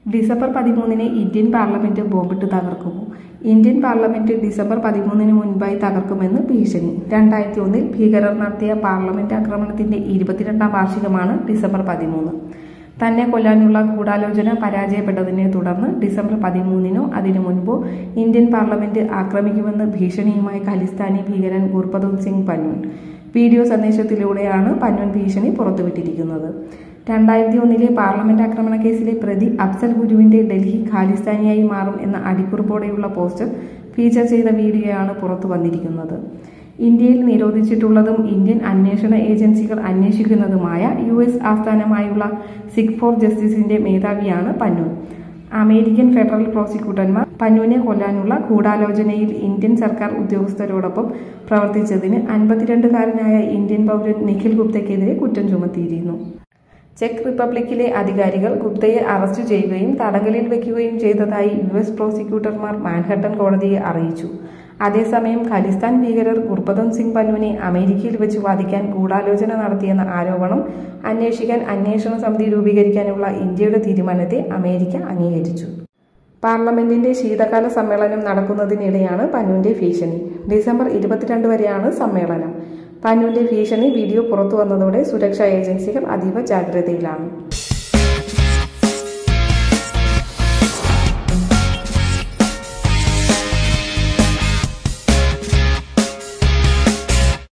December പതിമൂന്നിന് Indian parliament ബോംബിട്ട് തകർക്കുമോ ഇന്ത്യൻ പാർലമെന്റ് ഡിസംബർ പതിമൂന്നിന് മുൻപായി തകർക്കുമെന്ന് ഭീഷണി രണ്ടായിരത്തി ഒന്നിൽ ഭീകരർ നടത്തിയ പാർലമെന്റ് ആക്രമണത്തിന്റെ ഇരുപത്തിരണ്ടാം വാർഷികമാണ് ഡിസംബർ പതിമൂന്ന് തന്നെ കൊല്ലാനുള്ള ഗൂഢാലോചന പരാജയപ്പെട്ടതിനെ തുടർന്ന് ഡിസംബർ പതിമൂന്നിനോ അതിനു മുൻപോ ഇന്ത്യൻ പാർലമെന്റ് ആക്രമിക്കുമെന്ന് ഭീഷണിയുമായി ഖലിസ്ഥാനി ഭീകരൻ ഗുർപതും സിംഗ് പന്നൂൻ വീഡിയോ സന്ദേശത്തിലൂടെയാണ് പന്നൂൻ ഭീഷണി പുറത്തുവിട്ടിരിക്കുന്നത് രണ്ടായിരത്തി ഒന്നിലെ പാർലമെന്റ് ആക്രമണ കേസിലെ പ്രതി അഫ്സൽ ഗുരുവിന്റെ ഡൽഹി ഖാലിസ്ഥാനിയായി മാറും എന്ന അടിക്കുറിപ്പോടെയുള്ള പോസ്റ്റർ ഫീച്ചർ ചെയ്ത വീഡിയോയാണ് പുറത്തു വന്നിരിക്കുന്നത് ഇന്ത്യയിൽ നിരോധിച്ചിട്ടുള്ളതും ഇന്ത്യൻ അന്വേഷണ ഏജൻസികൾ അന്വേഷിക്കുന്നതുമായ യു എസ് ആസ്ഥാനമായുള്ള സിഖ് ഫോർ ജസ്റ്റിസിന്റെ മേധാവിയാണ് പന്നൂൻ അമേരിക്കൻ ഫെഡറൽ പ്രോസിക്യൂട്ടർമാർ പന്നൂനെ കൊല്ലാനുള്ള ഗൂഢാലോചനയിൽ ഇന്ത്യൻ സർക്കാർ ഉദ്യോഗസ്ഥരോടൊപ്പം പ്രവർത്തിച്ചതിന് അൻപത്തിരണ്ടുകാരനായ ഇന്ത്യൻ പൗരൻ നിഖിൽ ഗുപ്തയ്ക്കെതിരെ കുറ്റം ചുമത്തിയിരുന്നു ചെക്ക് റിപ്പബ്ലിക്കിലെ അധികാരികൾ ഗുപ്തയെ അറസ്റ്റ് ചെയ്യുകയും തടങ്കലിൽ വയ്ക്കുകയും ചെയ്തതായി യു എസ് പ്രോസിക്യൂട്ടർമാർ മാൻഹട്ടൻ കോടതിയെ അറിയിച്ചു അതേസമയം ഖലിസ്ഥാൻ ഭീകരർ ഗുർപതം സിംഗ് പന്നുവിനെ അമേരിക്കയിൽ വെച്ച് വാദിക്കാൻ ഗൂഢാലോചന നടത്തിയെന്ന ആരോപണം അന്വേഷിക്കാൻ അന്വേഷണ സമിതി രൂപീകരിക്കാനുള്ള ഇന്ത്യയുടെ തീരുമാനത്തെ അമേരിക്ക അംഗീകരിച്ചു പാർലമെന്റിന്റെ ശീതകാല സമ്മേളനം നടക്കുന്നതിനിടെയാണ് പന്നുവിന്റെ ഭീഷണി ഡിസംബർ ഇരുപത്തിരണ്ട് വരെയാണ് സമ്മേളനം പന്നുവിന്റെ ഭീഷണി വീഡിയോ പുറത്തു വന്നതോടെ സുരക്ഷാ ഏജൻസികൾ അതീവ ജാഗ്രതയിലാണ്